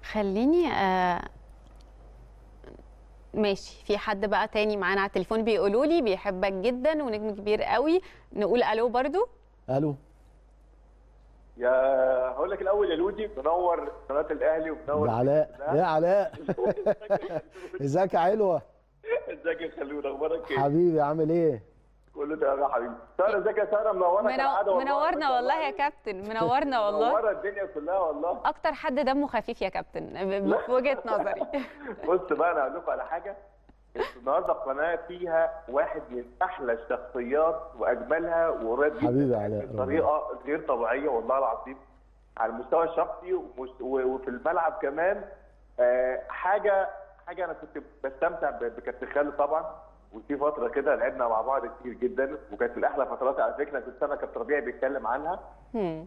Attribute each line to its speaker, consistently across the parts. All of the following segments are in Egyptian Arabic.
Speaker 1: خليني آه ماشي في حد بقى تاني معانا على التليفون بيقولوا لي بيحبك جدا ونجم كبير قوي نقول الو برضو
Speaker 2: الو
Speaker 3: يا هقول لك الاول يا لودي منور قناه الاهلي ومنور
Speaker 2: ده علاء يا علاء ازيك يا علوه
Speaker 3: ازيك يا خلود اخبارك ايه؟
Speaker 2: حبيبي عامل ايه
Speaker 3: كله تمام يا حبيبي ساره ازيك يا ساره منوره كالعاده
Speaker 1: منو...
Speaker 3: والله.
Speaker 1: منورنا والله يا كابتن منورنا والله
Speaker 3: منوره الدنيا كلها والله
Speaker 1: اكتر حد دمه خفيف يا كابتن ب- في وجهه نظري
Speaker 3: بص بقى انا هقول لكم على حاجه النهارده القناه فيها واحد من احلى الشخصيات واجملها وقريب جدا
Speaker 2: حبيبي يا علاء،
Speaker 3: بطريقه غير طبيعيه والله العظيم على المستوى الشخصي ومس- و- وفي الملعب كمان آه، حاجه حاجه انا كنت بستمتع ب- بكابتن خالد طبعا وفي فتره كده لعبنا مع بعض كتير جدا وكانت من احلى فترات على فكره كنت سامع كابتن ربيع بيتكلم عنها
Speaker 1: هم.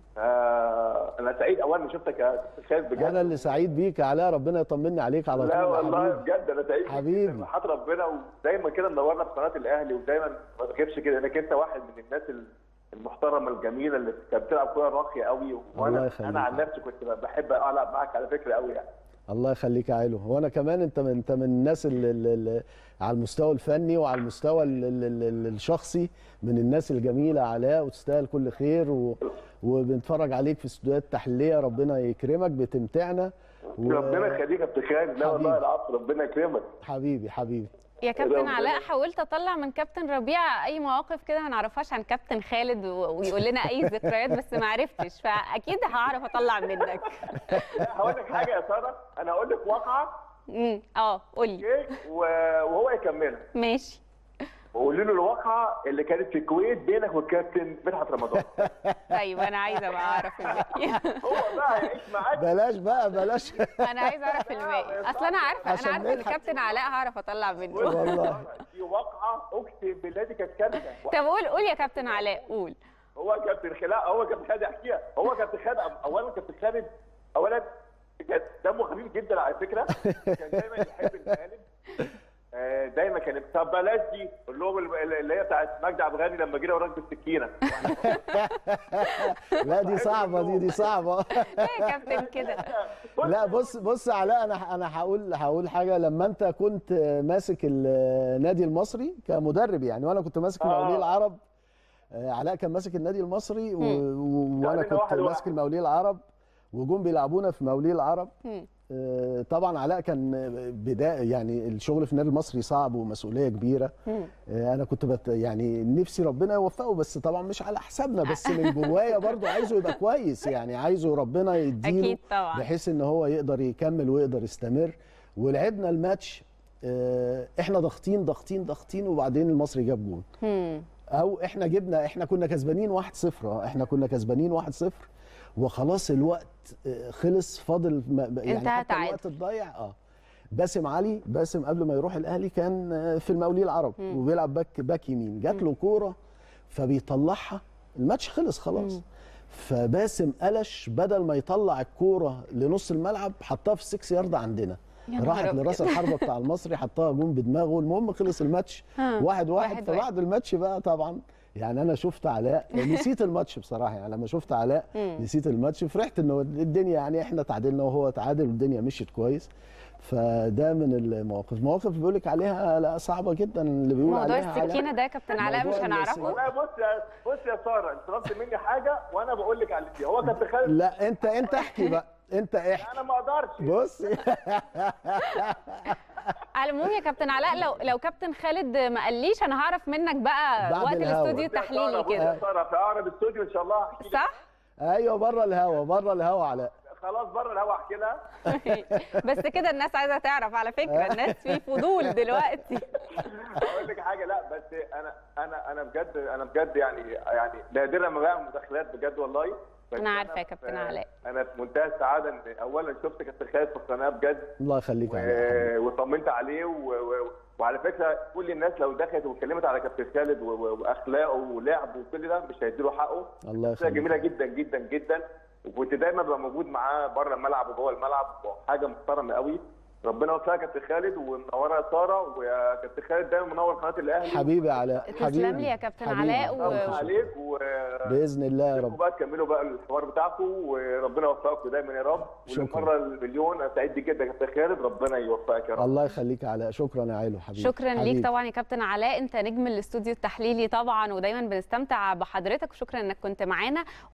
Speaker 3: آه، انا سعيد اولا إني شفتك يا كابتن خالد بجد
Speaker 2: انا اللي سعيد بيك يا علاء ربنا يطمني عليك على طول
Speaker 3: لا
Speaker 2: يا
Speaker 3: والله
Speaker 2: حبيبي.
Speaker 3: بجد انا سعيد
Speaker 2: حبيبي.
Speaker 3: حط ربنا ودايما كده منورنا في قناه الاهلي ودايما ما تغيبش كده انك انت واحد من الناس المحترمه الجميله اللي كانت بتلعب كوره راقيه قوي
Speaker 2: الله
Speaker 3: وانا
Speaker 2: يخليك.
Speaker 3: انا عن نفسي كنت بحب العب معاك على فكره قوي يعني
Speaker 2: الله يخليك يا علو وانا كمان انت من انت من الناس اللي, اللي على المستوى الفني وعلى المستوى ال- ال- ال- الشخصي من الناس الجميله علاء وتستاهل كل خير و... وبنتفرج عليك في استوديوهات تحليليه ربنا يكرمك بتمتعنا و...
Speaker 3: ربنا يخليك يا كابتن خالد لا والله
Speaker 2: حبيبي.
Speaker 3: العفو ربنا يكرمك
Speaker 2: حبيبي حبيبي
Speaker 1: يا كابتن
Speaker 3: ربنا-
Speaker 1: علاء حاولت اطلع من كابتن ربيع اي مواقف كده ما نعرفهاش عن كابتن خالد و- ويقول لنا اي ذكريات بس ما عرفتش فاكيد هعرف اطلع منك
Speaker 3: لا، هقول لك حاجه يا ساره انا هقول لك واقعه
Speaker 1: امم اه قولي
Speaker 3: اوكي و- وهو يكملها
Speaker 1: ماشي
Speaker 3: وقولي له الواقعه اللي كانت في الكويت بينك والكابتن مدحت رمضان
Speaker 1: طيب انا عايزه بقى اعرف الباقي
Speaker 3: هو بقى هيعيش معاك
Speaker 2: بلاش بقى بلاش
Speaker 1: انا عايزه اعرف الباقي اصل انا عارفه انا
Speaker 2: عشان
Speaker 1: عارفه ان
Speaker 2: نضحك.
Speaker 1: كابتن علاء هعرف اطلع منه
Speaker 2: والله.
Speaker 3: دي واقعه اقسم بالله دي كانت كارثه
Speaker 1: طب قول قول يا كابتن علاء قول
Speaker 3: هو كابتن خلاء هو كابتن خالد احكيها هو كابتن خالد اولا كابتن خالد اولا كان دمه خفيف جدا على فكره كان دايما يحب المقالب آه، دايما كان طب بلاش دي قول لهم ال- اللي هي بتاعت مجدي عبد الغني لما جينا وراك بالسكينه
Speaker 2: لا دي صعبه دي دي صعبه
Speaker 1: ليه يا كابتن كده
Speaker 2: لا بص بص يا علاء انا انا هقول هقول حاجه لما انت كنت ماسك النادي المصري كمدرب يعني وانا كنت ماسك
Speaker 3: آه.
Speaker 2: المقاولين العرب آه، علاء كان ماسك النادي المصري و... و... وانا
Speaker 3: يعني
Speaker 2: كنت
Speaker 3: واحد
Speaker 2: ماسك
Speaker 3: واحد.
Speaker 2: المقاولين العرب وجم بيلعبونا في المقاولين العرب
Speaker 1: مم.
Speaker 2: آه، طبعا علاء كان بدايه يعني الشغل في النادي المصري صعب ومسؤوليه كبيره
Speaker 1: مم.
Speaker 2: آه، انا كنت بت يعني نفسي ربنا يوفقه بس طبعا مش على حسابنا بس من جوايا برضو عايزه يبقى كويس يعني عايزه ربنا يديله
Speaker 1: اكيد طبعا
Speaker 2: بحيث ان هو يقدر يكمل ويقدر يستمر ولعبنا الماتش آه، احنا ضاغطين ضاغطين ضاغطين وبعدين المصري جاب جون
Speaker 1: مم.
Speaker 2: او احنا جبنا احنا كنا كسبانين 1-0 اه احنا كنا كسبانين 1-0 وخلاص الوقت آه، خلص فاضل ما- يعني
Speaker 1: انتهى
Speaker 2: حتى
Speaker 1: تعادل.
Speaker 2: الوقت الضايع اه باسم علي باسم قبل ما يروح الاهلي كان آه، في المقاولين العرب
Speaker 1: مم.
Speaker 2: وبيلعب باك باك يمين جات له كوره فبيطلعها الماتش خلص خلاص
Speaker 1: مم.
Speaker 2: فباسم قلش بدل ما يطلع الكوره لنص الملعب حطها في السكس يارد عندنا
Speaker 1: يا نهار
Speaker 2: راحت
Speaker 1: أبيض.
Speaker 2: لراس الحربه بتاع المصري حطها جون بدماغه المهم خلص الماتش
Speaker 1: ها.
Speaker 2: واحد واحد,
Speaker 1: واحد
Speaker 2: فبعد الماتش بقى طبعا يعني انا شفت علاء نسيت الماتش بصراحه يعني لما شفت علاء
Speaker 1: مم.
Speaker 2: نسيت الماتش فرحت انه الدنيا يعني احنا تعادلنا وهو تعادل والدنيا مشيت كويس فده من المواقف مواقف بيقول لك عليها لا صعبه جدا اللي بيقول
Speaker 1: موضوع
Speaker 2: عليها علاء.
Speaker 1: السكينه ده يا كابتن علاء مش
Speaker 2: موضوع
Speaker 1: هنعرفه
Speaker 3: والله بص يا بص يا ساره انت طلبت مني حاجه وانا بقول لك على اللي فيها هو كابتن خالد
Speaker 2: لا انت انت احكي بقى انت احكي
Speaker 3: انا ما اقدرش
Speaker 2: بص
Speaker 1: على العموم يا كابتن علاء لو لو كابتن خالد ما قاليش انا هعرف منك بقى
Speaker 2: بعد
Speaker 1: وقت
Speaker 2: الهوا.
Speaker 1: الاستوديو التحليلي كده
Speaker 3: يا ساره في اقرب استوديو ان شاء الله هحكي لك.
Speaker 1: صح
Speaker 2: ايوه بره الهوا بره الهوا علاء
Speaker 3: خلاص بره الهوا احكي لها
Speaker 1: بس كده الناس عايزه تعرف على فكره الناس في فضول دلوقتي
Speaker 3: اقول لك حاجه لا بس انا انا انا بجد انا بجد يعني يعني نادرا ما بعمل مداخلات بجد والله بس
Speaker 1: أنا عارفة يا
Speaker 3: في-
Speaker 1: كابتن علاء.
Speaker 3: انا في منتهى السعاده ان اولا شفت كابتن خالد في القناه بجد
Speaker 2: الله يخليك يا علاء
Speaker 3: و- وطمنت عليه و... و... وعلى فكره كل الناس لو دخلت واتكلمت على كابتن خالد و... و... واخلاقه ولعبه وكل ده مش هيديله حقه
Speaker 2: الله
Speaker 3: شخصيه
Speaker 2: يخليك
Speaker 3: جميله جدا جدا جدا وكنت دايما ببقى موجود معاه بره الملعب وجوه الملعب حاجه محترمه قوي ربنا يوفقك يا كابتن خالد ومنوره يا ساره ويا كابتن خالد دايما منور قناه الاهلي
Speaker 2: حبيبي علاء
Speaker 1: تسلم
Speaker 2: حبيبي
Speaker 1: لي يا كابتن
Speaker 2: حبيبي.
Speaker 1: علاء و-
Speaker 3: الله عليك و
Speaker 2: باذن الله يا رب
Speaker 3: بقى تكملوا بقى الحوار بتاعكم وربنا يوفقكم دايما يا رب
Speaker 2: شكراً.
Speaker 3: والمره المليون انا سعيد جدا يا كابتن خالد ربنا يوفقك يا رب
Speaker 2: الله يخليك علاء شكرا يا عيلو حبيبي
Speaker 1: شكرا
Speaker 2: حبيبي.
Speaker 1: ليك طبعا يا كابتن علاء انت نجم الاستوديو التحليلي طبعا ودايما بنستمتع بحضرتك وشكرا انك كنت معانا